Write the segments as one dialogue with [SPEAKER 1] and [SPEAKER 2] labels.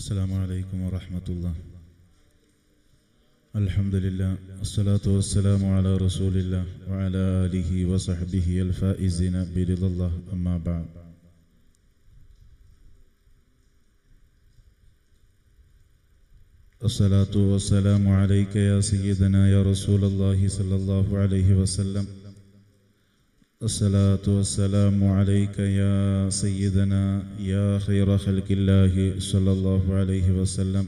[SPEAKER 1] السلام عليكم ورحمة الله الحمد لله الصلاة والسلام على رسول الله وعلى آله وصحبه الفائزين برضا الله أما بعد الصلاة والسلام عليك يا سيدنا يا رسول الله صلى الله عليه وسلم الصلاة والسلام عليك يا سيدنا يا خير خلق الله صلى الله عليه وسلم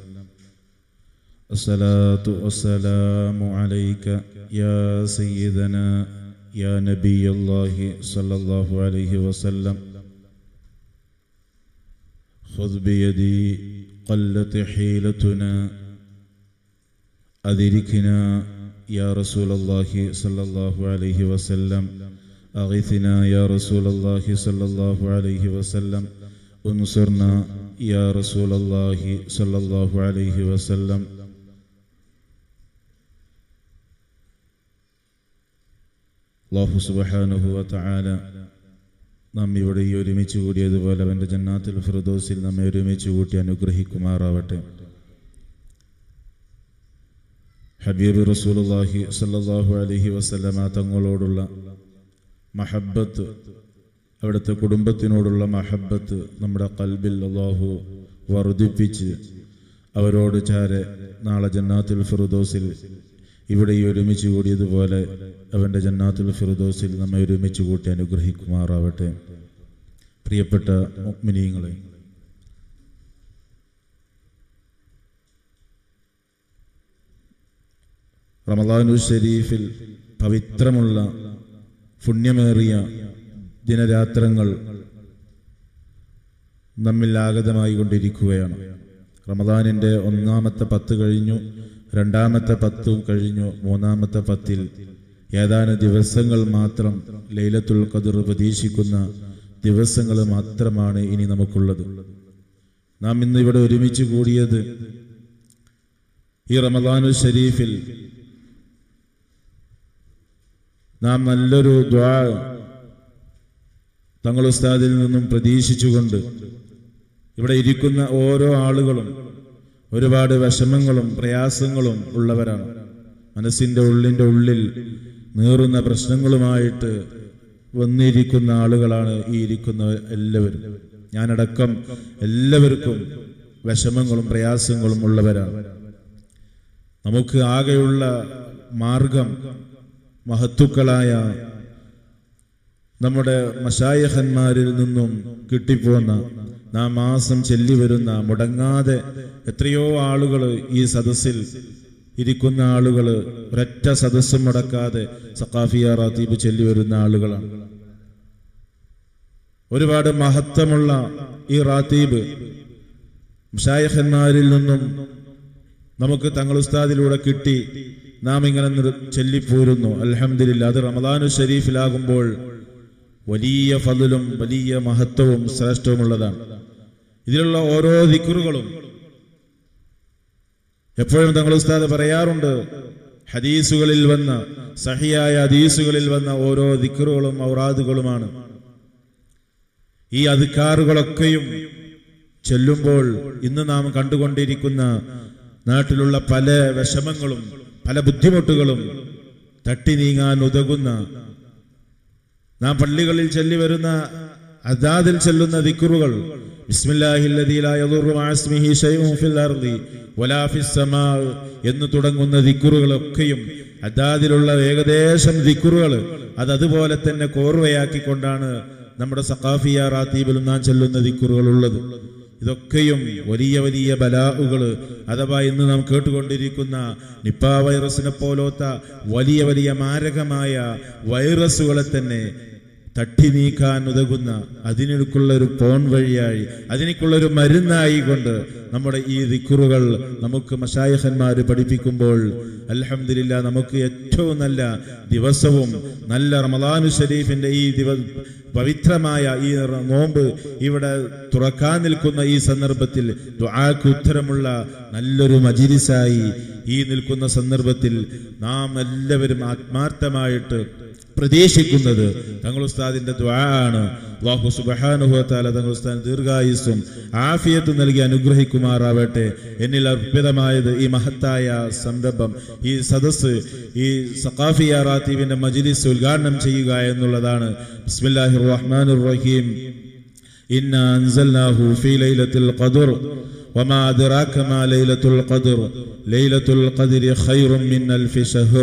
[SPEAKER 1] الصلاة والسلام عليك يا سيدنا يا نبي الله صلى الله عليه وسلم خذ بيدي قلت حيلتنا أدركنا يا رسول الله صلى الله عليه وسلم أغثنا يا رسول الله صلى الله عليه وسلم انصرنا يا رسول الله صلى الله عليه وسلم അള്ളാഹു സുബഹാനുഹു വതആല നാം ഇവിടെ ഈ ഒരുമിച്ച് കൂടിയതുപോലെ അവൻ്റെ ജന്നാത്തുൽ ഫിർദൗസിൽ നമ്മെ ഒരുമിച്ച് കൂട്ടി അനുഗ്രഹിക്കുമാറാവട്ടെ ഹബീബ് റസൂലുള്ളാഹി സല്ലല്ലാഹു അലൈഹി വസല്ലമ തങ്ങളോടുള്ള മഹബത്ത് അവിടുത്തെ കുടുംബത്തിനോടുള്ള മഹബത്ത് നമ്മുടെ കൽബിൽ അള്ളാഹു വർദ്ധിപ്പിച്ച് അവരോട് ചാരെ നാളെ ജന്നാത്തുൽ ഫിർദൗസിൽ ഇവിടെ ഈ ഒരുമിച്ച് കൂടിയതുപോലെ അവൻ്റെ ജന്നാത്തുൽ ഫിർദോസിൽ നമ്മെ ഒരുമിച്ച് കൂട്ടി അനുഗ്രഹിക്കുമാറാവട്ടെ പ്രിയപ്പെട്ട മുഗ്മിനീങ്ങളെ റമദാനു ഷരീഫിൽ പവിത്രമുള്ള പുണ്യമേറിയ ദിനരാത്രങ്ങൾ നമ്മിൽ ആഗതമായി കൊണ്ടിരിക്കുകയാണ് റമദാനിൻ്റെ ഒന്നാമത്തെ പത്ത് കഴിഞ്ഞു രണ്ടാമത്തെ പത്തും കഴിഞ്ഞു മൂന്നാമത്തെ പത്തിൽ ഏതാനും ദിവസങ്ങൾ മാത്രം ലൈലത്തുൽ ഖദർ പ്രതീക്ഷിക്കുന്ന ദിവസങ്ങൾ മാത്രമാണ് ഇനി നമുക്കുള്ളത് നാം ഇന്ന് ഇവിടെ ഒരുമിച്ച് കൂടിയത് ഈ റമദാനു ഷരീഫിൽ നാം നല്ലൊരു ദ്വാ തങ്ങൾ ഉസ്താദിൽ നിന്നും പ്രതീക്ഷിച്ചുകൊണ്ട് ഇവിടെ ഇരിക്കുന്ന ഓരോ ആളുകളും ഒരുപാട് വിഷമങ്ങളും പ്രയാസങ്ങളും ഉള്ളവരാണ് മനസ്സിന്റെ ഉള്ളിന്റെ ഉള്ളിൽ നീറുന്ന പ്രശ്നങ്ങളുമായിട്ട് വന്നിരിക്കുന്ന ആളുകളാണ് ഈ ഇരിക്കുന്ന എല്ലാവരും ഞാനടക്കം എല്ലാവർക്കും വിഷമങ്ങളും പ്രയാസങ്ങളും ഉള്ളവരാണ് നമുക്ക് ആകെയുള്ള മാർഗം മഹത്തുക്കളായ നമ്മുടെ മഷായഹന്മാരിൽ നിന്നും കിട്ടിപ്പോന്ന നാം മാസം ചെല്ലി വരുന്ന മുടങ്ങാതെ എത്രയോ ആളുകൾ ഈ സദസ്സിൽ ഇരിക്കുന്ന ആളുകൾ ഒരൊറ്റ സദസ്സും മുടക്കാതെ സക്കാഫിയ റാത്തീബ് ചെല്ലി വരുന്ന ആളുകളാണ് ഒരുപാട് മഹത്വമുള്ള ഈ റാത്തീബ് ഷായഹന്മാരിൽ നിന്നും നമുക്ക് തങ്ങൾ ഉസ്താദിലൂടെ കിട്ടി നാം ഇങ്ങനെ ചെല്ലിപ്പോരുന്നു അലഹമില്ല അത് റമദാനു ഷരീഫിലാകുമ്പോൾ വലിയ ഫതിലും വലിയ മഹത്വവും ശ്രേഷ്ഠവുമുള്ളതാണ് ഇതിലുള്ള ഓരോ ദിക്കുറുകളും എപ്പോഴും തങ്ങൾ ഉസ്താദ് പറയാറുണ്ട് ഹദീസുകളിൽ വന്ന സഹിയായ ഹദീസുകളിൽ വന്ന ഓരോ ദിക്കുറുകളും ഔറാദുകളുമാണ് ഈ അധികാറുകളൊക്കെയും ചെല്ലുമ്പോൾ ഇന്ന് നാം കണ്ടുകൊണ്ടിരിക്കുന്ന നാട്ടിലുള്ള പല വിഷമങ്ങളും പല ബുദ്ധിമുട്ടുകളും തട്ടി നീങ്ങാൻ ഉതകുന്ന നാം പള്ളികളിൽ ചൊല്ലി വരുന്ന അദാദിൽ ചെല്ലുന്ന ദിക്കുറുകൾ എന്ന് തുടങ്ങുന്ന ദിക്കുറുകളൊക്കെയും അദാദിലുള്ള ഏകദേശം ദിക്കുറുകൾ അത് അതുപോലെ തന്നെ കോർവയാക്കിക്കൊണ്ടാണ് നമ്മുടെ സഖാഫിയ റാത്തീബിലും നാം ചെല്ലുന്ന ദിക്കുറുകൾ ഉള്ളത് ഇതൊക്കെയും വലിയ വലിയ ബലാഹുകൾ അഥവാ ഇന്ന് നാം കേട്ടുകൊണ്ടിരിക്കുന്ന നിപ്പ വൈറസിനെ പോലോത്ത വലിയ വലിയ മാരകമായ വൈറസുകളെ തന്നെ തട്ടി നീക്കാൻ ഉതകുന്ന അതിനൊക്കെയുള്ള ഒരു പോൺ വഴിയായി അതിനേക്കുള്ള ഒരു മരുന്നായി കൊണ്ട് നമ്മുടെ ഈ ദിക്കുറുകൾ നമുക്ക് മഷായഹന്മാർ പഠിപ്പിക്കുമ്പോൾ അലഹമില്ല നമുക്ക് ഏറ്റവും നല്ല ദിവസവും നല്ല റമദാനു ഷരീഫിന്റെ ഈ ദിവ പവിത്രമായ ഈ നോമ്പ് ഇവിടെ തുറക്കാൻ നിൽക്കുന്ന ഈ സന്ദർഭത്തിൽ ദുആക്ക് ഉത്തരമുള്ള നല്ലൊരു മജിരിസായി ഈ നിൽക്കുന്ന സന്ദർഭത്തിൽ നാം എല്ലാവരും ആത്മാർത്ഥമായിട്ട് പ്രതീക്ഷിക്കുന്നത് തങ്ങൾ ഉസ്താദിന്റെ ദ്വാ ആണ് അള്ളാഹു സുബഹാനുഭവത്താല തങ്ങൾ ഉസ്താദിന് ദീർഘായുസ്സും ആഫിയത്തും നൽകി അനുഗ്രഹിക്കുമാറാവട്ടെ എന്നിൽ അർപ്പിതമായത് ഈ മഹത്തായ സംരംഭം ഈ സദസ്സ് ഈ സഖാഫിയ റാത്തീബിന്റെ മജ്ലിസ് ഉദ്ഘാടനം ചെയ്യുക എന്നുള്ളതാണ് ബിസ്മില്ലാഹിർ റഹ്മാനിർ റഹീം إنا أنزلناه في ليلة القدر وما أدراك ما ليلة القدر ليلة القدر خير من ألف شهر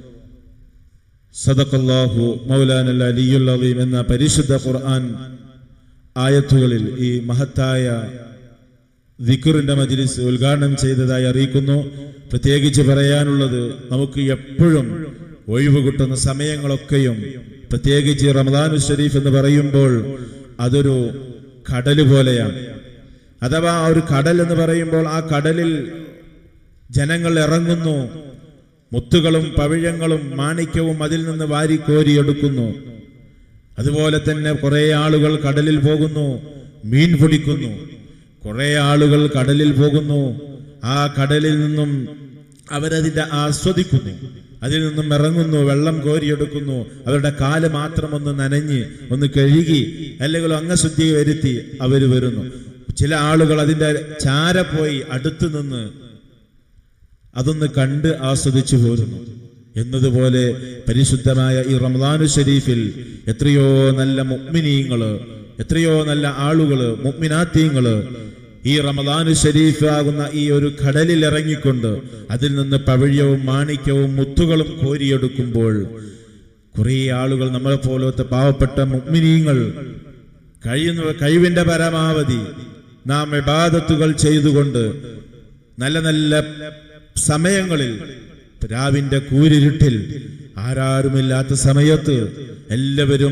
[SPEAKER 1] صدق الله مولانا العلي العظيم എന്ന പരിശുദ്ധ ഖുർആൻ ആയത്തുകളിൽ ഈ മഹത്തായ ദിക്കറിന്റെ മജ്ലിസ് ഉദ്ഘാടനം ചെയ്തതായി അറിയിക്കുന്നു പ്രത്യേകിച്ച് പറയാനുള്ളത് നമുക്ക് എപ്പോഴും ഒഴിവ് കിട്ടുന്ന സമയങ്ങളൊക്കെയും പ്രത്യേകിച്ച് റമദാനു ഷരീഫ് എന്ന് പറയുമ്പോൾ അതൊരു കടല് പോലെയാണ് അഥവാ ആ ഒരു കടൽ എന്ന് പറയുമ്പോൾ ആ കടലിൽ ജനങ്ങൾ ഇറങ്ങുന്നു മുത്തുകളും പവിഴങ്ങളും മാണിക്യവും അതിൽ നിന്ന് വാരിക്കോരിയെടുക്കുന്നു അതുപോലെ തന്നെ കുറെ ആളുകൾ കടലിൽ പോകുന്നു മീൻ പിടിക്കുന്നു കുറെ ആളുകൾ കടലിൽ പോകുന്നു ആ കടലിൽ നിന്നും അവരതിന്റെ ആസ്വദിക്കുന്നു അതിൽ നിന്നും ഇറങ്ങുന്നു വെള്ളം കോരിയെടുക്കുന്നു അവരുടെ കാല് മാത്രം ഒന്ന് നനഞ്ഞ് ഒന്ന് കഴുകി അല്ലെങ്കിൽ അംഗശുദ്ധി വരുത്തി അവർ വരുന്നു ചില ആളുകൾ അതിന്റെ ചാര പോയി അടുത്തു നിന്ന് അതൊന്ന് കണ്ട് ആസ്വദിച്ചു പോരുന്നു എന്നതുപോലെ പരിശുദ്ധമായ ഈ റമദാനു ഷരീഫിൽ എത്രയോ നല്ല മുഗ്മിനീങ്ങള് എത്രയോ നല്ല ആളുകള് മുഗ്മിനാത്തീങ്ങള് ഈ റമദാനു ഷരീഫ് ആകുന്ന ഈ ഒരു കടലിൽ ഇറങ്ങിക്കൊണ്ട് അതിൽ നിന്ന് പവിഴവും മാണിക്യവും മുത്തുകളും കോരിയെടുക്കുമ്പോൾ കുറെ ആളുകൾ നമ്മളെ പോലത്തെ പാവപ്പെട്ട മുഗ്മിനീങ്ങൾ കഴിയുന്ന കഴിവിന്റെ പരമാവധി നാം ഇബാദത്തുകൾ ചെയ്തുകൊണ്ട് നല്ല നല്ല സമയങ്ങളിൽ രാവിന്റെ കൂരിരുട്ടിൽ ആരാരുമില്ലാത്ത സമയത്ത് എല്ലാവരും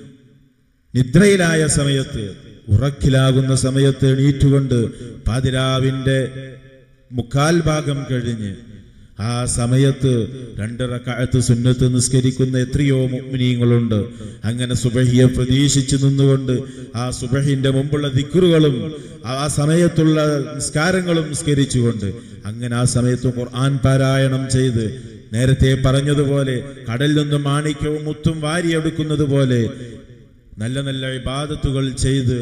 [SPEAKER 1] നിദ്രയിലായ സമയത്ത് ഉറക്കിലാകുന്ന സമയത്ത് എണീറ്റുകൊണ്ട് പാതിരാവിന്റെ മുക്കാൽ ഭാഗം കഴിഞ്ഞ് ആ സമയത്ത് രണ്ടിറക്കാലത്ത് സുന്നത്ത് നിസ്കരിക്കുന്ന എത്രയോ മുഗ്മിനീങ്ങളുണ്ട് അങ്ങനെ സുബഹിയെ പ്രതീക്ഷിച്ചു നിന്നുകൊണ്ട് ആ സുബഹിന്റെ മുമ്പുള്ള ദിക്കുറുകളും ആ സമയത്തുള്ള നിസ്കാരങ്ങളും നിസ്കരിച്ചുകൊണ്ട് അങ്ങനെ ആ സമയത്ത് ഖുർആൻ പാരായണം ചെയ്ത് നേരത്തെ പറഞ്ഞതുപോലെ കടലിൽ നിന്നും മാണിക്യവും മുത്തും വാരിയെടുക്കുന്നത് പോലെ നല്ല നല്ല ഇബാദത്തുകൾ ചെയ്ത്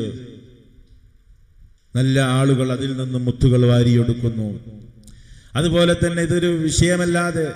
[SPEAKER 1] നല്ല ആളുകൾ അതിൽ നിന്നും മുത്തുകൾ വാരിയെടുക്കുന്നു അതുപോലെ തന്നെ ഇതൊരു വിഷയമല്ലാതെ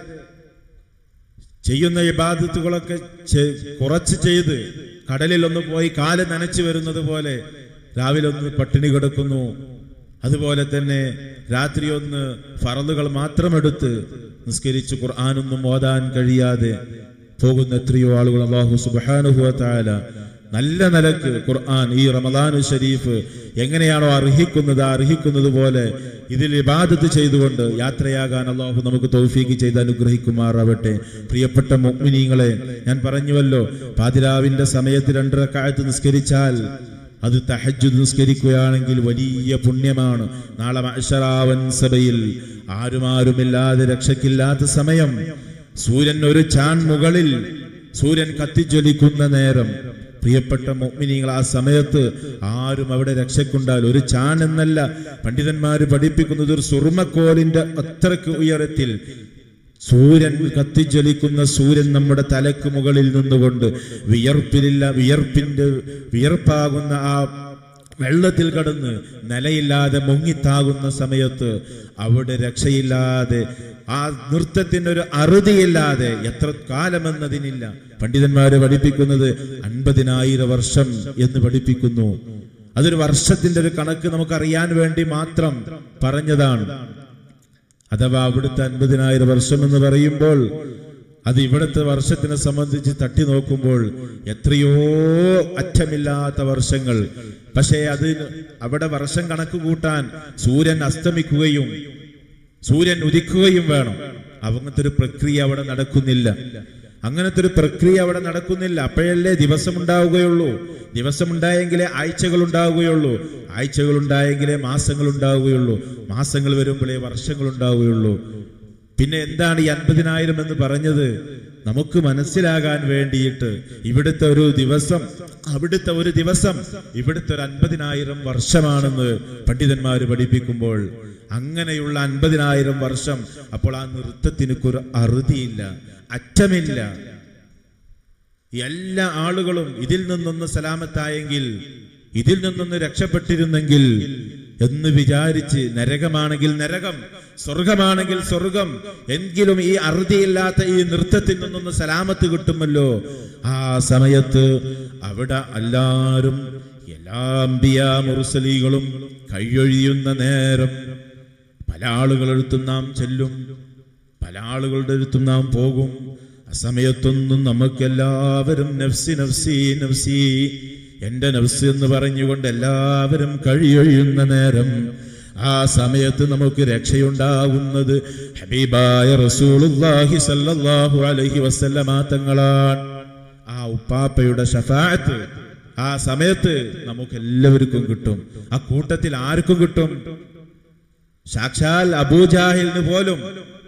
[SPEAKER 1] ചെയ്യുന്ന ഇബാദത്തുകളൊക്കെ ചെ- കുറച്ച് ചെയ്ത് കടലിൽ ഒന്ന് പോയി കാല് നനച്ചു വരുന്നത് പോലെ രാവിലെ ഒന്ന് പട്ടിണി കിടക്കുന്നു അതുപോലെ തന്നെ രാത്രി ഒന്ന് ഫറലുകൾ മാത്രം എടുത്ത് നിസ്കരിച്ച് ഖുർആാനൊന്നും ഓതാൻ കഴിയാതെ പോകുന്ന എത്രയോ ആളുകൾ അള്ളാഹു സുബാനുഹുവ താല നല്ല നിലക്ക് ഖുർആൻ ഈ റമദാനു ഷരീഫ് എങ്ങനെയാണോ അർഹിക്കുന്നത് ആ അർഹിക്കുന്നത് പോലെ ഇതിൽ ഇബാദത്ത് ചെയ്തുകൊണ്ട് യാത്രയാകാൻ അള്ളാഹു നമുക്ക് തൗഫീക്ക് ചെയ്ത് അനുഗ്രഹിക്കുമാറാവട്ടെ പ്രിയപ്പെട്ട മുഅ്മിനീങ്ങളെ ഞാൻ പറഞ്ഞുവല്ലോ പാതിരാവിന്റെ സമയത്ത് രണ്ടരക്കാലത്ത് നിസ്കരിച്ചാൽ അത് തഹജ്ജുദ് നിസ്കരിക്കുകയാണെങ്കിൽ വലിയ പുണ്യമാണ് നാളെ മഅ്ശറാവൻ സഭയിൽ ആരുമാരുമില്ലാതെ രക്ഷയ്ക്കില്ലാത്ത സമയം സൂര്യൻ ഒരു ചാൺ മുകളിൽ സൂര്യൻ കത്തിജ്വലിക്കുന്ന നേരം പ്രിയപ്പെട്ട മുഅ്മിനീങ്ങൾ ആ സമയത്ത് ആരും അവിടെ രക്ഷക്കുണ്ടാൽ ഒരു ചാൺ എന്നല്ല പണ്ഡിതന്മാര് പഠിപ്പിക്കുന്നത് ഒരു സുറുമക്കോലിന്റെ അത്രക്ക് ഉയരത്തിൽ സൂര്യൻ കത്തിജ്വലിക്കുന്ന സൂര്യൻ നമ്മുടെ തലക്ക് മുകളിൽ നിന്നുകൊണ്ട് വിയർപ്പിലില്ല വിയർപ്പിന്റെ വിയർപ്പാകുന്ന ആ വെള്ളത്തിൽ കടന്ന് നിലയില്ലാതെ മുങ്ങിത്താകുന്ന സമയത്ത് അവിടെ രക്ഷയില്ലാതെ ആ നൃത്തത്തിന് ഒരു അറുതിയില്ലാതെ എത്ര കാലമെന്നതിനില്ല പണ്ഡിതന്മാര് പഠിപ്പിക്കുന്നത് അൻപതിനായിരം വർഷം എന്ന് പഠിപ്പിക്കുന്നു അതൊരു വർഷത്തിന്റെ ഒരു കണക്ക് നമുക്കറിയാൻ വേണ്ടി മാത്രം പറഞ്ഞതാണ് അഥവാ അവിടുത്തെ അൻപതിനായിരം വർഷം എന്ന് പറയുമ്പോൾ അത് ഇവിടുത്തെ വർഷത്തിനെ സംബന്ധിച്ച് തട്ടി നോക്കുമ്പോൾ എത്രയോ അറ്റമില്ലാത്ത വർഷങ്ങൾ പക്ഷേ അത് അവിടെ വർഷം കണക്ക് കൂട്ടാൻ സൂര്യൻ അസ്തമിക്കുകയും സൂര്യൻ ഉദിക്കുകയും വേണം അങ്ങനത്തെ ഒരു പ്രക്രിയ അവിടെ നടക്കുന്നില്ല അങ്ങനത്തെ ഒരു പ്രക്രിയ അവിടെ നടക്കുന്നില്ല അപ്പോഴല്ലേ ദിവസം ഉണ്ടാവുകയുള്ളൂ ദിവസം ഉണ്ടായെങ്കിലേ ആഴ്ചകൾ ഉണ്ടാവുകയുള്ളൂ ആഴ്ചകൾ ഉണ്ടായെങ്കിലേ മാസങ്ങൾ ഉണ്ടാവുകയുള്ളൂ മാസങ്ങൾ വരുമ്പോഴേ വർഷങ്ങൾ ഉണ്ടാവുകയുള്ളൂ പിന്നെ എന്താണ് ഈ അൻപതിനായിരം എന്ന് പറഞ്ഞത് നമുക്ക് മനസ്സിലാകാൻ വേണ്ടിയിട്ട് ഇവിടുത്തെ ഒരു ദിവസം അവിടുത്തെ ഒരു ദിവസം ഇവിടുത്തെ ഒരു അൻപതിനായിരം വർഷമാണെന്ന് പണ്ഡിതന്മാര് പഠിപ്പിക്കുമ്പോൾ അങ്ങനെയുള്ള അൻപതിനായിരം വർഷം അപ്പോൾ ആ നൃത്തത്തിനൊരു അറുതിയില്ല അറ്റമില്ല എല്ലാ ആളുകളും ഇതിൽ നിന്നൊന്ന് സലാമത്തായെങ്കിൽ ഇതിൽ നിന്നൊന്ന് രക്ഷപ്പെട്ടിരുന്നെങ്കിൽ എന്ന് വിചാരിച്ച് നരകമാണെങ്കിൽ നരകം സ്വർഗമാണെങ്കിൽ സ്വർഗം എങ്കിലും ഈ അറുതിയില്ലാത്ത ഈ നൃത്തത്തിൽ നിന്നൊന്ന് സലാമത്ത് കിട്ടുമല്ലോ ആ സമയത്ത് അവിടെ എല്ലാരും എല്ലാ അമ്പിയ മുറുസലികളും കൈയൊഴിയുന്ന നേരം പല ആളുകളെടുത്തും നാം ചെല്ലും പല ആളുകളുടെ അടുത്തും നാം പോകും ആ സമയത്തൊന്നും നമുക്കെല്ലാവരും നഫ്സി നഫ്സി നഫ്സി എന്റെ നഫ്സ് എന്ന് പറഞ്ഞുകൊണ്ട് എല്ലാവരും കഴിയൊഴിയുന്ന നേരം ആ സമയത്ത് നമുക്ക് രക്ഷയുണ്ടാകുന്നത് ഹബീബായ റസൂലുള്ളാഹി സല്ലല്ലാഹു അലൈഹി വസല്ലമ തങ്ങളാണ് ആ ഉപ്പാപ്പയുടെ ഷഫാഅത്ത് ആ സമയത്ത് നമുക്ക് എല്ലാവർക്കും കിട്ടും ആ കൂട്ടത്തിൽ ആർക്കും കിട്ടും സാക്ഷാൽ അബൂജാഹിലിന് പോലും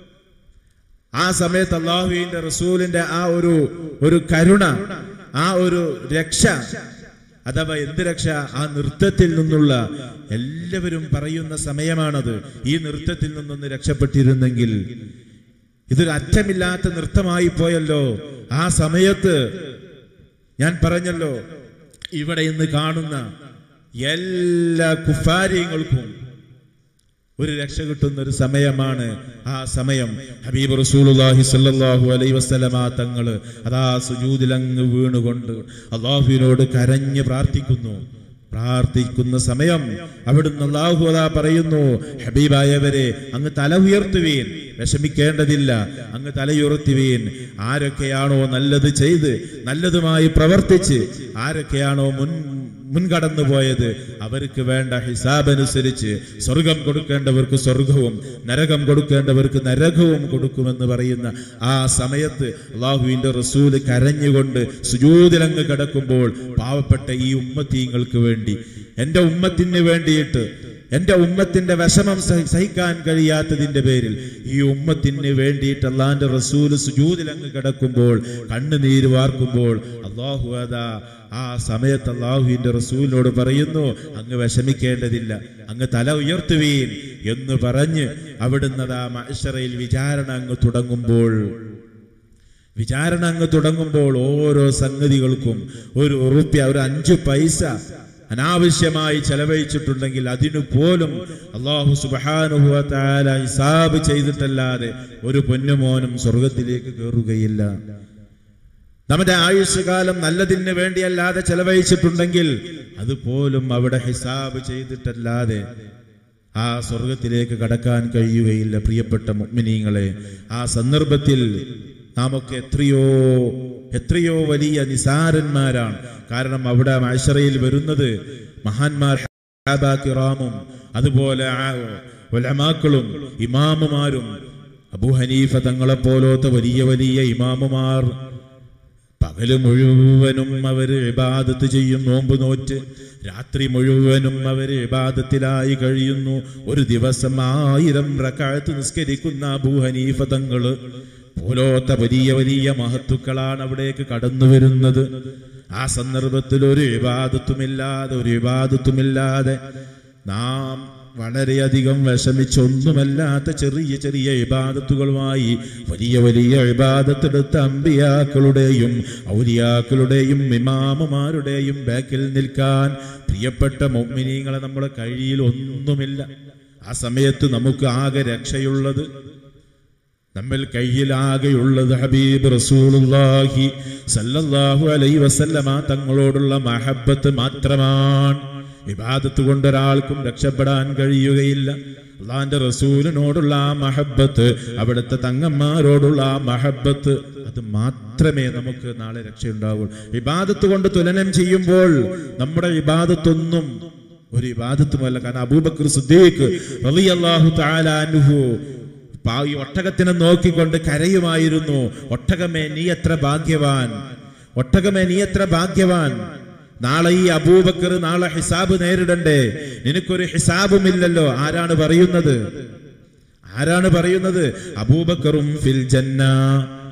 [SPEAKER 1] ആ സമയത്ത് അള്ളാഹുവിന്റെ റസൂലിന്റെ ആ ഒരു ഒരു കരുണ ആ ഒരു രക്ഷ അഥവാ എന്ത് രക്ഷ ആ നൃത്തത്തിൽ നിന്നുള്ള എല്ലാവരും പറയുന്ന സമയമാണത് ഈ നൃത്തത്തിൽ നിന്നൊന്ന് രക്ഷപ്പെട്ടിരുന്നെങ്കിൽ ഇതൊരു അറ്റമില്ലാത്ത നൃത്തമായി പോയല്ലോ ആ സമയത്ത് ഞാൻ പറഞ്ഞല്ലോ ഇവിടെ ഇന്ന് കാണുന്ന എല്ലാ കുഫാര്യങ്ങൾക്കും ഒരു രക്ഷ കിട്ടുന്ന ഒരു സമയമാണ് ആ സമയം ഹബീബ് റസൂലുള്ളാഹി സ്വല്ലല്ലാഹു അലൈഹി വസല്ലമ തങ്ങള് അതാ സുജൂദിലങ്ങ് വീണുകൊണ്ട് അള്ളാഹുവിനോട് കരഞ്ഞ് പ്രാർത്ഥിക്കുന്നു പ്രാർത്ഥിക്കുന്ന സമയം അവിടുന്ന് അള്ളാഹു അതാ പറയുന്നു ഹബീബായവരെ അങ്ങ് തല ഉയർത്തുവീൻ വിഷമിക്കേണ്ടതില്ല അങ്ങ് തലയുയർത്തുവീൻ ആരൊക്കെയാണോ നല്ലത് ചെയ്ത് നല്ലതുമായി പ്രവർത്തിച്ച് ആരൊക്കെയാണോ മുൻ മുൻകടന്നു പോയത് അവർക്ക് വേണ്ട ഹിസാബ് അനുസരിച്ച് സ്വർഗം കൊടുക്കേണ്ടവർക്ക് സ്വർഗവും നരകം കൊടുക്കേണ്ടവർക്ക് നരകവും കൊടുക്കുമെന്ന് പറയുന്ന ആ സമയത്ത് അള്ളാഹുവിന്റെ റസൂല് കരഞ്ഞുകൊണ്ട് സുജൂതിലങ്ങ് കിടക്കുമ്പോൾ പാവപ്പെട്ട ഈ ഉമ്മത്തീങ്ങൾക്ക് വേണ്ടി എന്റെ ഉമ്മത്തിന് വേണ്ടിയിട്ട് എന്റെ ഉമ്മത്തിന്റെ വിഷമം സഹി- സഹിക്കാൻ കഴിയാത്തതിന്റെ പേരിൽ ഈ ഉമ്മത്തിന് വേണ്ടിയിട്ട് അള്ളാന്റെ റസൂല് സുജൂതിലങ്ങ് കിടക്കുമ്പോൾ കണ്ണുനീര് വാർക്കുമ്പോൾ അള്ളാഹു അതാ ആ സമയത്ത് അള്ളാഹുവിന്റെ റസൂലിനോട് പറയുന്നു അങ്ങ് വിഷമിക്കേണ്ടതില്ല അങ്ങ് തല ഉയർത്തുവീൻ എന്ന് പറഞ്ഞ് അവിടുന്ന് ആ മഹ്ശറയിൽ വിചാരണ അങ്ങ് തുടങ്ങുമ്പോൾ വിചാരണ അങ്ങ് തുടങ്ങുമ്പോൾ ഓരോ സംഗതികൾക്കും ഒരു ഉറുപ്യ ഒരു അഞ്ചു പൈസ അനാവശ്യമായി ചെലവഴിച്ചിട്ടുണ്ടെങ്കിൽ അതിനു പോലും അള്ളാഹു സുബാനുഭവത്താല ഹിസാബ് ചെയ്തിട്ടല്ലാതെ ഒരു പൊന്നുമോനും സ്വർഗത്തിലേക്ക് കയറുകയില്ല നമ്മുടെ ആയുഷ്കാലം നല്ലതിന് വേണ്ടിയല്ലാതെ ചെലവഴിച്ചിട്ടുണ്ടെങ്കിൽ അതുപോലും അവിടെ ഹിസാബ് ചെയ്തിട്ടല്ലാതെ ആ സ്വർഗത്തിലേക്ക് കടക്കാൻ കഴിയുകയില്ല പ്രിയപ്പെട്ട മുഗ്മിനീങ്ങളെ ആ സന്ദർഭത്തിൽ നാമൊക്കെ എത്രയോ എത്രയോ വലിയ നിസാരന്മാരാണ് കാരണം അവിടെ മൈഷറയിൽ വരുന്നത് മഹാന്മാർ റാമും അതുപോലെ ആ ഉലമാക്കളും ഇമാമുമാരും അബൂ ഹനീഫ തങ്ങളെ പോലത്തെ വലിയ വലിയ ഇമാമുമാർ പകല് മുഴുവനും അവര് ഇബാദത്ത് ചെയ്യും നോമ്പ് നോറ്റ് രാത്രി മുഴുവനും അവര് ഇബാദത്തിലായി കഴിയുന്നു ഒരു ദിവസം ആയിരം റക്കാഴത്ത് നിസ്കരിക്കുന്ന അബൂ ഹനീഫ തങ്ങള് പോലോത്ത വലിയ വലിയ മഹത്തുക്കളാണ് അവിടേക്ക് കടന്നു വരുന്നത് ആ സന്ദർഭത്തിൽ ഒരു ഇബാദത്തുമില്ലാതെ ഒരു ഇബാദത്തുമില്ലാതെ നാം വളരെയധികം വിഷമിച്ചൊന്നുമല്ലാത്ത ചെറിയ ചെറിയ ഇബാദത്തുകളുമായി വലിയ വലിയ ഇബാദത്തെടുത്ത അമ്പിയാക്കളുടെയും ഔലിയാക്കളുടെയും ഇമാമുമാരുടെയും ബാക്കിൽ നിൽക്കാൻ പ്രിയപ്പെട്ട മൊമ്മിനീങ്ങളെ നമ്മുടെ കഴിയിൽ ഒന്നുമില്ല ആ സമയത്ത് നമുക്ക് ആകെ രക്ഷയുള്ളത് നമ്മൾ കയ്യിലാകെയുള്ളത് ഹബീബ് റസൂലുള്ളാഹി സല്ലല്ലാഹു അലൈഹി വസല്ലമ തങ്ങളോടുള്ള മഹബത്ത് മാത്രമാണ് ഇബാദത്ത് കൊണ്ട് ഒരാൾക്കും രക്ഷപ്പെടാൻ കഴിയുകയില്ല അള്ളാന്റെ റസൂലിനോടുള്ള ആ മഹബത്ത് അവിടുത്തെ തങ്ങന്മാരോടുള്ള ആ മഹബത്ത് അത് മാത്രമേ നമുക്ക് നാളെ രക്ഷയുണ്ടാവൂ ഇബാദത്ത് കൊണ്ട് തുലനം ചെയ്യുമ്പോൾ നമ്മുടെ ഇബാദത്തൊന്നും ഒരു ഇബാദത്തുമല്ല കാരണം അബൂബക്കർ സുദ്ദീഖ് റളിയല്ലാഹു തആല അൻഹു പാ- ഈ ഒട്ടകത്തിനെ നോക്കിക്കൊണ്ട് കരയുമായിരുന്നു ഒട്ടകമേ നീ എത്ര ഭാഗ്യവാൻ ഒട്ടകമേ നീ എത്ര ഭാഗ്യവാൻ നാളെ ഈ അബൂബക്കർ നാളെ ഹിസാബ് നേരിടണ്ടേ നിനക്കൊരു ഹിസാബുമില്ലല്ലോ ആരാണ് പറയുന്നത് ആരാണ് പറയുന്നത് അബൂബക്കറും ഫിൽ ജന്ന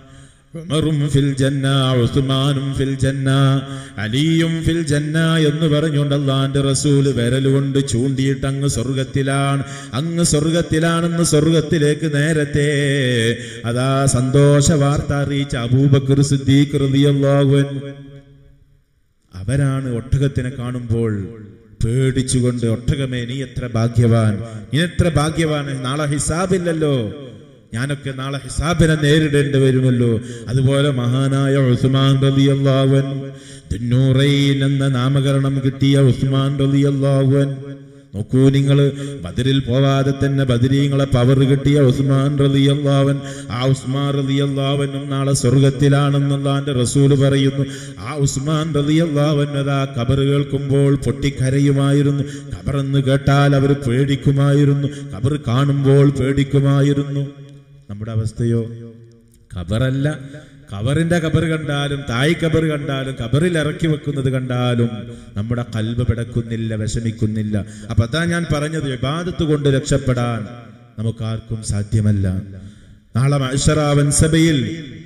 [SPEAKER 1] ഉമറും ഫിൽ ജന്ന ഉസ്മാനും ഫിൽ ജന്ന അലിയും ഫിൽ ജന്ന എന്ന് പറഞ്ഞുകൊണ്ട് അള്ളാന്റെ റസൂല് വിരലുകൊണ്ട് ചൂണ്ടിയിട്ട് അങ്ങ് സ്വർഗത്തിലാണ് അങ്ങ് സ്വർഗത്തിലാണെന്ന് സ്വർഗത്തിലേക്ക് നേരത്തെ അതാ സന്തോഷ വാർത്ത അറിയിച്ച അബൂബക്കർ സിദ്ദീഖ് റളിയല്ലാഹു അൻഹു അവരാണ് ഒട്ടകത്തിനെ കാണുമ്പോൾ പേടിച്ചുകൊണ്ട് ഒട്ടകമേ നീ എത്ര ഭാഗ്യവാൻ നീ എത്ര ഭാഗ്യവാൻ നാളെ ഹിസാബില്ലല്ലോ ഞാനൊക്കെ നാളെ ഹിസാബിനെ നേരിടേണ്ടി വരുമല്ലോ അതുപോലെ മഹാനായ ഉസ്മാൻ റളിയല്ലാഹു അൻഹു ദുന്നൂറൈൻ എന്ന നാമകരണം കിട്ടിയ ഉസ്മാൻ റളിയല്ലാഹു അൻഹു നോക്കൂ നിങ്ങൾ ബദരിൽ പോവാതെ തന്നെ ബദരീങ്ങളെ പവർ കിട്ടിയ ഉസ്മാൻ റളിയല്ലാവൻ ആ ഉസ്മാൻ റളിയല്ലാവനും നാളെ സ്വർഗത്തിലാണെന്നുള്ളാന്റെ റസൂല് പറയുന്നു ആ ഉസ്മാൻ റളിയല്ലാവൻ അതാ കബർ കേൾക്കുമ്പോൾ പൊട്ടിക്കരയുമായിരുന്നു കബറെന്ന് കേട്ടാൽ അവർ പേടിക്കുമായിരുന്നു കബർ കാണുമ്പോൾ പേടിക്കുമായിരുന്നു നമ്മുടെ അവസ്ഥയോ ഖബറല്ല ഖബറിന്റെ ഖബർ കണ്ടാലും തായ് ഖബർ കണ്ടാലും ഖബറിൽ ഇറക്കി വെക്കുന്നത് കണ്ടാലും നമ്മുടെ കൽബ് പിടക്കുന്നില്ല വിഷമിക്കുന്നില്ല അപ്പൊ അതാ ഞാൻ പറഞ്ഞത് വിവാദത്ത് കൊണ്ട് രക്ഷപ്പെടാൻ നമുക്കാർക്കും സാധ്യമല്ല നാളെ മൈഷറാവൻ സഭയിൽ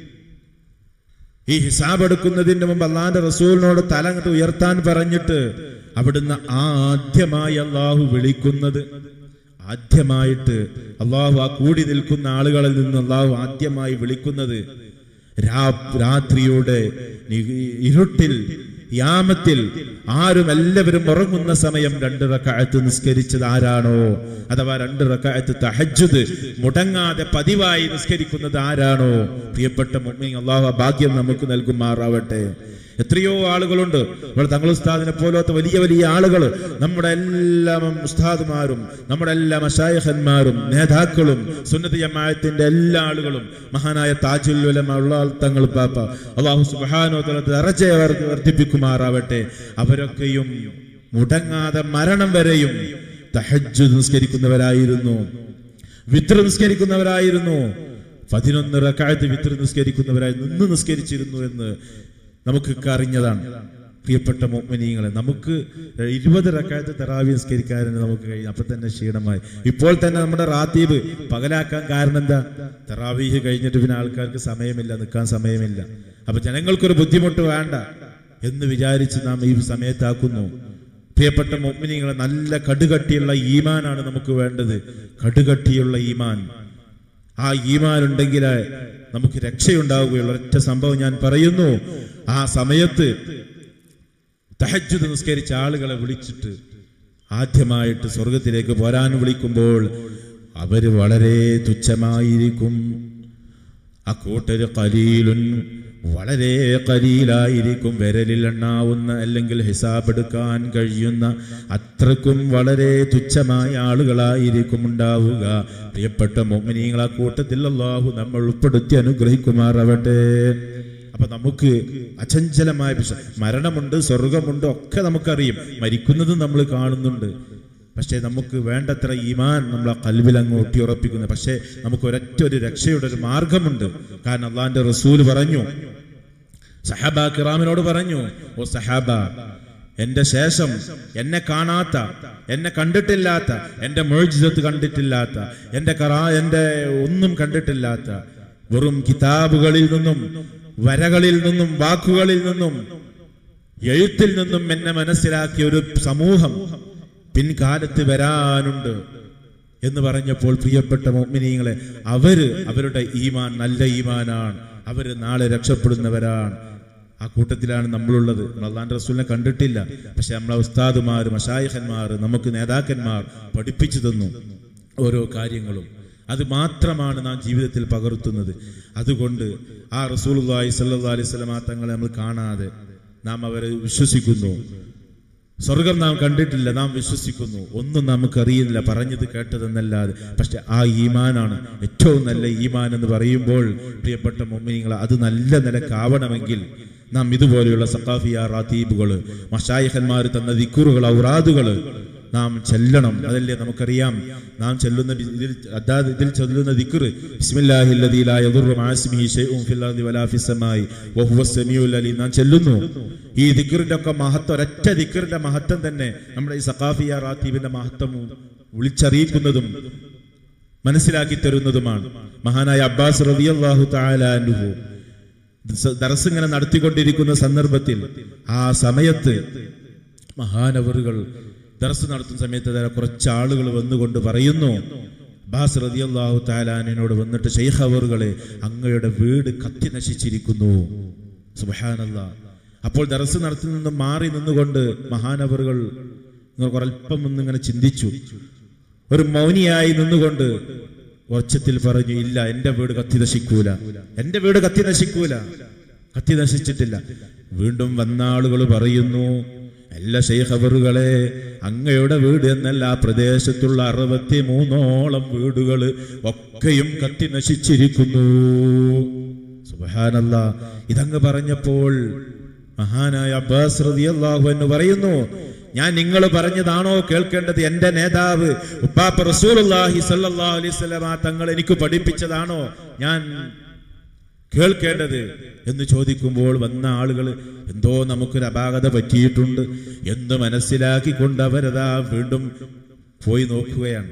[SPEAKER 1] ഈ ഹിസാബ് എടുക്കുന്നതിന് മുമ്പ് അള്ളാന്റെ റസൂലിനോട് തല അങ്ങോട്ട് ഉയർത്താൻ പറഞ്ഞിട്ട് അവിടുന്ന് ആദ്യമായി അള്ളാഹു വിളിക്കുന്നത് ആദ്യമായിട്ട് അള്ളാഹു ആ കൂടി നിൽക്കുന്ന ആളുകളിൽ നിന്ന് അള്ളാഹു ആദ്യമായി വിളിക്കുന്നത് രാ- രാത്രിയുടെ നി- ഇരുട്ടിൽ യാമത്തിൽ ആരും എല്ലാവരും ഉറങ്ങുന്ന സമയം രണ്ട് റക്കായത്ത് നിസ്കരിച്ചത് ആരാണോ അഥവാ രണ്ട് റക്കായത്ത് തഹജ്ജുദ് മുടങ്ങാതെ പതിവായി നിസ്കരിക്കുന്നത് ആരാണോ പ്രിയപ്പെട്ട മുമ്മി അള്ളാഹു ആ ഭാഗ്യം നമുക്ക് നൽകുമാറാവട്ടെ എത്രയോ ആളുകളുണ്ട് ഇവിടെ തങ്ങൾ ഉസ്താദിനെ പോലത്തെ വലിയ വലിയ ആളുകൾ നമ്മുടെ എല്ലാ ഉസ്താദുമാരും നമ്മുടെ എല്ലാ മഷായഹന്മാരും നേതാക്കളും സുന്നതി ജമാഅത്തിന്റെ എല്ലാ ആളുകളും മഹാനായ താജുൽ ഉലമ ഉള്ള ആൾ തങ്ങൾ പാപ്പ അള്ളാഹു സുബ്ഹാനഹു വ തആല ദറജയെ വർദ്ധ- വർദ്ധിപ്പിക്കുമാറാവട്ടെ അവരൊക്കെയും മുടങ്ങാതെ മരണം വരെയും തഹജ്ജുദ് നിസ്കരിക്കുന്നവരായിരുന്നു വിത്ര നിസ്കരിക്കുന്നവരായിരുന്നു പതിനൊന്ന് റക്കായത്ത് വിത്ര നിസ്കരിക്കുന്നവരായി നിന്ന് നിസ്കരിച്ചിരുന്നു എന്ന് നമുക്കൊക്കെ അറിഞ്ഞതാണ് പ്രിയപ്പെട്ട മോമിനിയങ്ങളെ നമുക്ക് ഇരുപത് റക്കായത്ത് തെറാവി നിസ്കരിക്കാനും നമുക്ക് കഴിയും അപ്പൊ തന്നെ ക്ഷീണമായി ഇപ്പോൾ തന്നെ നമ്മുടെ റാത്തീബ് പകലാക്കാൻ കാരണം എന്താ തെറാവീഹ് കഴിഞ്ഞിട്ട് പിന്നെ ആൾക്കാർക്ക് സമയമില്ല നിൽക്കാൻ സമയമില്ല അപ്പൊ ജനങ്ങൾക്കൊരു ബുദ്ധിമുട്ട് വേണ്ട എന്ന് വിചാരിച്ച് നാം ഈ സമയത്താക്കുന്നു പ്രിയപ്പെട്ട മുഅ്മിനീങ്ങളെ നല്ല കടുകട്ടിയുള്ള ഈമാനാണ് നമുക്ക് വേണ്ടത് കടുകട്ടിയുള്ള ഈമാൻ ആ ഈമാൻ ഉണ്ടെങ്കിൽ നമുക്ക് രക്ഷയുണ്ടാവുകയുള്ളൂ ഒരൊറ്റ സംഭവം ഞാൻ പറയുന്നു ആ സമയത്ത് തഹജ്ജുദ് നിസ്കരിച്ച ആളുകളെ വിളിച്ചിട്ട് ആദ്യമായിട്ട് സ്വർഗത്തിലേക്ക് പോരാൻ വിളിക്കുമ്പോൾ അവര് വളരെ തുച്ഛമായിരിക്കും അക്കൂട്ടര് കലീലുൻ വളരെ കലീലായിരിക്കും വിരലിൽ എണ്ണാവുന്ന അല്ലെങ്കിൽ ഹിസാബ് എടുക്കാൻ കഴിയുന്ന അത്രക്കും വളരെ തുച്ഛമായ ആളുകളായിരിക്കും ഉണ്ടാവുക പ്രിയപ്പെട്ട മോമിനിയങ്ങൾ ആ കൂട്ടത്തിൽ അള്ളാഹു നമ്മൾ ഉൾപ്പെടുത്തി അനുഗ്രഹിക്കുമാറാവട്ടെ അപ്പൊ നമുക്ക് അചഞ്ചലമായ വിശ്വ മരണമുണ്ട് സ്വർഗമുണ്ട് ഒക്കെ നമുക്കറിയും മരിക്കുന്നതും നമ്മൾ കാണുന്നുണ്ട് പക്ഷേ നമുക്ക് വേണ്ടത്ര ഈമാൻ നമ്മൾ ആ കൽവിൽ അങ്ങ് ഒട്ടിയുറപ്പിക്കുന്നു പക്ഷേ നമുക്ക് ഒരൊറ്റ ഒരു രക്ഷയുടെ ഒരു മാർഗമുണ്ട് കാരണം അള്ളാന്റെ റസൂൽ പറഞ്ഞു സഹാബ കിറാമിനോട് പറഞ്ഞു ഓ സഹാബ എന്റെ ശേഷം എന്നെ കാണാത്ത എന്നെ കണ്ടിട്ടില്ലാത്ത എന്റെ മോജിതത്ത് കണ്ടിട്ടില്ലാത്ത എന്റെ കറാ എന്റെ ഒന്നും കണ്ടിട്ടില്ലാത്ത വെറും കിതാബുകളിൽ നിന്നും വരകളിൽ നിന്നും വാക്കുകളിൽ നിന്നും എഴുത്തിൽ നിന്നും എന്നെ മനസ്സിലാക്കിയ ഒരു സമൂഹം പിൻകാലത്ത് വരാനുണ്ട് എന്ന് പറഞ്ഞപ്പോൾ പ്രിയപ്പെട്ട മോമിനിയങ്ങളെ അവര് അവരുടെ ഈമാൻ നല്ല ഈമാനാണ് അവര് നാളെ രക്ഷപ്പെടുന്നവരാണ് ആ കൂട്ടത്തിലാണ് നമ്മളുള്ളത് നമ്മൾ അള്ളാന്റെ റസൂലിനെ കണ്ടിട്ടില്ല പക്ഷെ നമ്മളെ ഉസ്താദുമാർ മഷായിഖന്മാർ നമുക്ക് നേതാക്കന്മാർ പഠിപ്പിച്ചു തന്നു ഓരോ കാര്യങ്ങളും അത് മാത്രമാണ് നാം ജീവിതത്തിൽ പകർത്തുന്നത് അതുകൊണ്ട് ആ റസൂലുള്ളാഹി സ്വല്ലല്ലാഹി അലൈഹി വസല്ലമ തങ്ങളെ നമ്മൾ കാണാതെ നാം അവരെ വിശ്വസിക്കുന്നു സ്വർഗം നാം കണ്ടിട്ടില്ല നാം വിശ്വസിക്കുന്നു ഒന്നും നമുക്കറിയില്ല പറഞ്ഞത് കേട്ടതെന്നല്ലാതെ പക്ഷെ ആ ഈമാനാണ് ഏറ്റവും നല്ല ഈമാൻ എന്ന് പറയുമ്പോൾ പ്രിയപ്പെട്ട മൊമ്മിനിങ്ങൾ അത് നല്ല നിലക്കാവണമെങ്കിൽ നാം ഇതുപോലെയുള്ള സക്കാഫിയ റാത്തീബുകള് മഷായിഖന്മാർ തന്ന ദിക്കുറുകൾ ഔറാദുകള് നാം ചെല്ലണം അതല്ലേ നമുക്കറിയാം നാം ചെല്ലുന്ന ഇതിൽ അതാത് ഇതിൽ ചൊല്ലുന്ന ദിക്റ് ബിസ്മില്ലാഹിൽ ലദീ ലാ യദുറു മഅ ഇസ്മിഹി ഷൈഉൻ ഫിൽ അർദി വലാ ഫിസ് സമായി വഹുവ സമീഉൽ അലീം നാം ചെല്ലുന്നു ഈ ദിക്റിന്റെ ഒക്കെ മഹത്വം ഒരൊറ്റ ദിക്റിന്റെ മഹത്വം തന്നെ നമ്മുടെ ഈ സഖാഫിയ റാത്തീബിന്റെ മഹത്വം വിളിച്ചറിയിക്കുന്നതും മനസ്സിലാക്കി തരുന്നതുമാണ് മഹാനായ അബ്ബാസ് റളിയല്ലാഹു തആല അൻഹു ദർസ് ഇങ്ങനെ നടത്തിക്കൊണ്ടിരിക്കുന്ന സന്ദർഭത്തിൽ ആ സമയത്ത് മഹാനവറുകൾ ദർസ് നടത്തുന്ന സമയത്ത് ദാ കുറച്ച് ആളുകൾ വന്നുകൊണ്ട് പറയുന്നു ബാസ് റതിയല്ലാഹു താലാനിനോട് വന്നിട്ട് ഷെയ്ഖ് അവറുകളെ അങ്ങയുടെ വീട് കത്തി നശിച്ചിരിക്കുന്നു സുബഹാനല്ല അപ്പോൾ ദർസ് നടത്തി നിന്ന് മാറി നിന്നുകൊണ്ട് മഹാനവറുകൾ ഒരൽപ്പം ഒന്നിങ്ങനെ ചിന്തിച്ചു ഒരു മൗനിയായി നിന്നുകൊണ്ട് ഒച്ചത്തിൽ പറഞ്ഞു ഇല്ല എന്റെ വീട് കത്തി നശിക്കൂല എന്റെ വീട് കത്തി നശിക്കൂല കത്തി നശിച്ചിട്ടില്ല വീണ്ടും വന്ന ആളുകൾ പറയുന്നു എല്ലാ ഷെയ്ഖബറുകളെ അങ്ങയുടെ വീട് എന്നല്ല ആ പ്രദേശത്തുള്ള അറുപത്തി മൂന്നോളം വീടുകൾ ഒക്കെയും കത്തി നശിച്ചിരിക്കുന്നു സുബഹാനല്ല ഇതങ്ങ് പറഞ്ഞപ്പോൾ മഹാനായ അബ്ബാസ് റളിയല്ലാഹു അൻഹു പറയുന്നു ഞാൻ നിങ്ങൾ പറഞ്ഞതാണോ കേൾക്കേണ്ടത് എന്റെ നേതാവ് ഉപ്പാപ്പ റസൂലുള്ളാഹി സ്വല്ലല്ലാഹു അലൈഹി വസല്ലമ തങ്ങൾ എനിക്ക് പഠിപ്പിച്ചതാണോ ഞാൻ കേൾക്കേണ്ടത് എന്ന് ചോദിക്കുമ്പോൾ വന്ന ആളുകൾ എന്തോ നമുക്കൊരു അപാകത പറ്റിയിട്ടുണ്ട് എന്ന് മനസ്സിലാക്കിക്കൊണ്ട് അവരതാ വീണ്ടും പോയി നോക്കുകയാണ്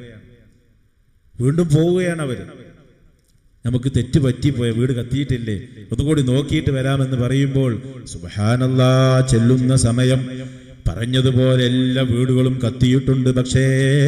[SPEAKER 1] വീണ്ടും പോവുകയാണ് അവര് നമുക്ക് തെറ്റ് പറ്റിപ്പോയ വീട് കത്തിയിട്ടില്ലേ ഒന്നുകൂടി നോക്കിയിട്ട് വരാമെന്ന് പറയുമ്പോൾ സുബഹാനല്ലാ ചെല്ലുന്ന സമയം പറഞ്ഞതുപോലെ എല്ലാ വീടുകളും കത്തിയിട്ടുണ്ട് പക്ഷേ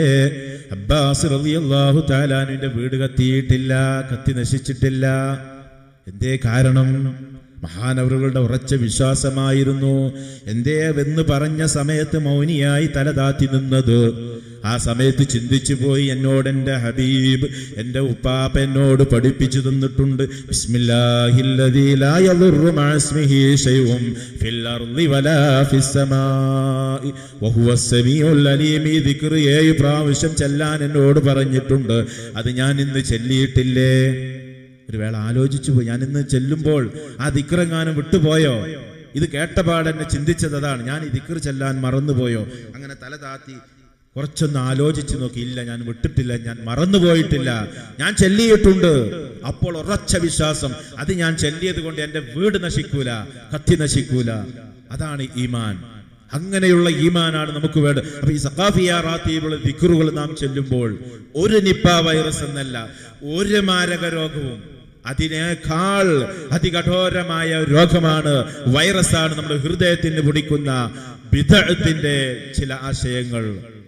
[SPEAKER 1] അബ്ബാസ് റളിയല്ലാഹു താലാനുവിന്റെ വീട് കത്തിയിട്ടില്ല കത്തി നശിച്ചിട്ടില്ല എന്തേ കാരണം മഹാനവറുകളുടെ ഉറച്ച വിശ്വാസമായിരുന്നു എന്തേ എന്ന് പറഞ്ഞ സമയത്ത് മൗനിയായി തലതാത്തി നിന്നത് ആ സമയത്ത് ചിന്തിച്ചു പോയി എന്നോട് എൻ്റെ ഹബീബ് എൻ്റെ ഉപ്പാപ്പ എന്നോട് പഠിപ്പിച്ചു തന്നിട്ടുണ്ട് ബിസ്മില്ലാഹില്ലദീ ലാ യദുറു മഅ ഇസ്മിഹി ശൈഉൻ ഫിൽ അർളി വലാ ഫിസ് സമാഇ വഹുവ സമീഉൽ അലീം ഈ ദിക്ർ ഏഴ് പ്രാവശ്യം ചെല്ലാൻ എന്നോട് പറഞ്ഞിട്ടുണ്ട് അത് ഞാൻ ഇന്ന് ചെല്ലിയിട്ടില്ലേ ഒരു വേള ആലോചിച്ചു പോയി ഞാൻ ഇന്ന് ചെല്ലുമ്പോൾ ആ ദിക്റെങ്ങാനും വിട്ടുപോയോ ഇത് കേട്ടപാട് എന്നെ ചിന്തിച്ചത് അതാണ് ഞാൻ ഈ ദിക്ർ ചെല്ലാൻ മറന്നുപോയോ അങ്ങനെ തല താത്തി കുറച്ചൊന്ന് ആലോചിച്ച് നോക്കി ഇല്ല ഞാൻ വിട്ടിട്ടില്ല ഞാൻ മറന്നുപോയിട്ടില്ല ഞാൻ ചെല്ലിയിട്ടുണ്ട് അപ്പോൾ ഉറച്ച വിശ്വാസം അത് ഞാൻ ചെല്ലിയത് കൊണ്ട് എന്റെ വീട് നശിക്കൂല കത്തി നശിക്കൂല അതാണ് ഈമാൻ അങ്ങനെയുള്ള ഈമാനാണ് നമുക്ക് വേണ്ടത് അപ്പൊ ഈ സഖാഫിയ റാത്തീബുള്ള ദിക്റുകൾ നാം ചെല്ലുമ്പോൾ ഒരു നിപ്പ വൈറസ് എന്നല്ല ഒരു മാരക രോഗവും അതിനേക്കാൾ അതികഠോരമായ രോഗമാണ് വൈറസാണ് നമ്മുടെ ഹൃദയത്തിന് പിടിക്കുന്ന വിധത്തിന്റെ ചില ആശയങ്ങൾ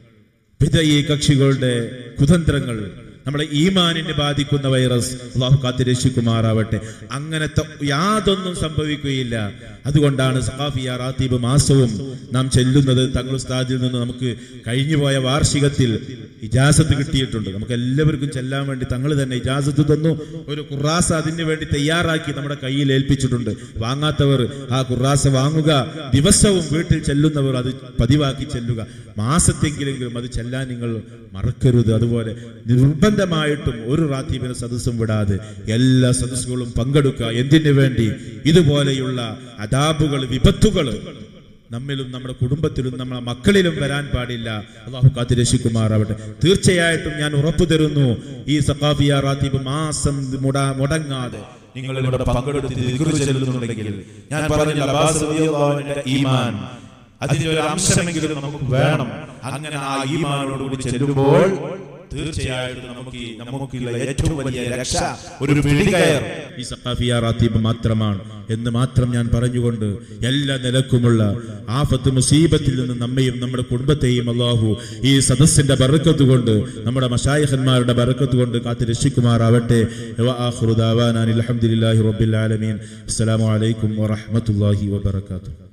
[SPEAKER 1] വിധയി കക്ഷികളുടെ കുതന്ത്രങ്ങൾ നമ്മളെ ഈമാനിനെ ബാധിക്കുന്ന വൈറസ് അള്ളാഹു കാത്തിരക്ഷിക്കുമാറാവട്ടെ അങ്ങനത്തെ യാതൊന്നും സംഭവിക്കുകയില്ല അതുകൊണ്ടാണ് സഖാഫിയ റാത്തീബ് മാസവും നാം ചെല്ലുന്നത് തങ്ങൾ ഉസ്താദിൽ നിന്ന് നമുക്ക് കഴിഞ്ഞുപോയ വാർഷികത്തിൽ ഇജാസത്ത് കിട്ടിയിട്ടുണ്ട് നമുക്ക് എല്ലാവർക്കും ചെല്ലാൻ വേണ്ടി തങ്ങൾ തന്നെ ഇജാസത്ത് തന്നു ഒരു കുറാസ അതിന് വേണ്ടി തയ്യാറാക്കി നമ്മുടെ കയ്യിൽ ഏൽപ്പിച്ചിട്ടുണ്ട് വാങ്ങാത്തവർ ആ കുറാസ വാങ്ങുക ദിവസവും വീട്ടിൽ ചെല്ലുന്നവർ അത് പതിവാക്കി ചെല്ലുക മാസത്തെങ്കിലെങ്കിലും അത് ചെല്ലാൻ നിങ്ങൾ മറക്കരുത് അതുപോലെ നിർബന്ധമായിട്ടും ഒരു റാത്തീബിന് സദസ്സും വിടാതെ എല്ലാ സദസ്സുകളും പങ്കെടുക്കുക എന്തിനു വേണ്ടി ഇതുപോലെയുള്ള അതാബുകൾ വിപത്തുകൾ നമ്മിലും നമ്മുടെ കുടുംബത്തിലും നമ്മുടെ മക്കളിലും വരാൻ പാടില്ല അള്ളാഹു കാത്തിരക്ഷിക്കുമാറാവട്ടെ തീർച്ചയായിട്ടും ഞാൻ ഉറപ്പു തരുന്നു ഈ സഖാഫിയ റാത്തീബ് മാസം മുട- മുടങ്ങാതെ
[SPEAKER 2] നിങ്ങൾ ഇവിടെ പങ്കെടുത്ത് ദിക്ർ ചെല്ലുന്നുണ്ടെങ്കിൽ ഞാൻ പറഞ്ഞ അബ്ബാസ് റളിയല്ലാഹുവിന്റെ ഈമാൻ അതിന്റെ ഒരു അംശമെങ്കിലും നമുക്ക് വേണം അങ്ങനെ ആ ഈമാനോടുകൂടി ചെല്ലുമ്പോൾ തീർച്ചയായിട്ടും നമുക്ക് ഈ- നമുക്കുള്ള ഏറ്റവും വലിയ രക്ഷ ഒരു പിടികയർ
[SPEAKER 1] ഈ സഖാഫിയ റാത്തീബ് മാത്രമാണ് എന്ന് മാത്രം ഞാൻ പറഞ്ഞുകൊണ്ട് എല്ലാ നിലക്കുമുള്ള ആഫത്ത് മുസീബത്തിൽ നിന്ന് നമ്മയും നമ്മുടെ കുടുംബത്തെയും അള്ളാഹു ഈ സദസ്സിന്റെ ബറക്കത്ത് കൊണ്ട് നമ്മുടെ മഷായഹന്മാരുടെ ബറക്കത്ത് കൊണ്ട് കാത്ത് രക്ഷിക്കുമാറാവട്ടെ വആഖിറു ദഅവാനാ അനിൽ ഹംദുലില്ലാഹി റബ്ബിൽ ആലമീൻ അസ്സലാമു അലൈക്കും വറഹ്മത്തുള്ളാഹി വബറകാതുഹു